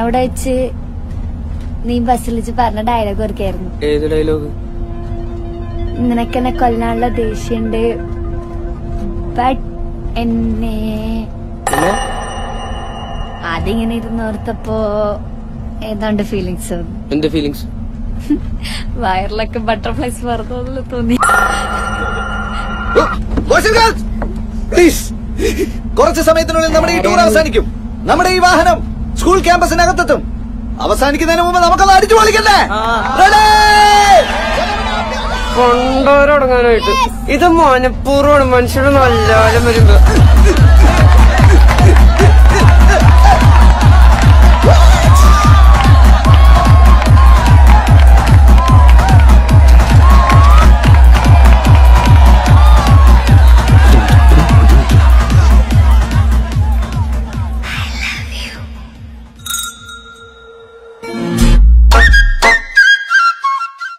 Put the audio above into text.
അവിടെ വെച്ച് നീ ബസ്സിൽ വെച്ച് പറഞ്ഞ ഡയലോഗ് ഓർക്കായിരുന്നു ഏത് ഡയലോഗ് നിനക്കെന്നെ കൊല്ലാനുള്ള ദേഷ്യണ്ട് ബട്ട് എന്നെ പിന്നെ അതിങ്ങനെ ഇരുന്നോർത്തപ്പോ ഏതാണ്ട് ഫീലിങ്സ് എന്ത് ഫീലിങ്സ് വയറിലൊക്കെ ബട്ടർഫ്ലൈസ് പറഞ്ഞതുപോലെ തോന്നി പ്ലീസ് കുറച്ച് സമയത്തിനുള്ളിൽ നമ്മുടെ ഈ ടൂർ അവസാനിക്കും നമ്മുടെ ഈ വാഹനം സ്കൂൾ ക്യാമ്പസിനകത്തെത്തും അവസാനിക്കുന്നതിന് മുമ്പ് നമുക്കത് അടിച്ചു പൊളിക്കണ്ടേ Ready? കൊണ്ടോരടങ്ങാനായിട്ട് ഇത് മനഃപൂർവ്വമാണ് മനുഷ്യരുടെ നല്ലാലും വരുമ്പോ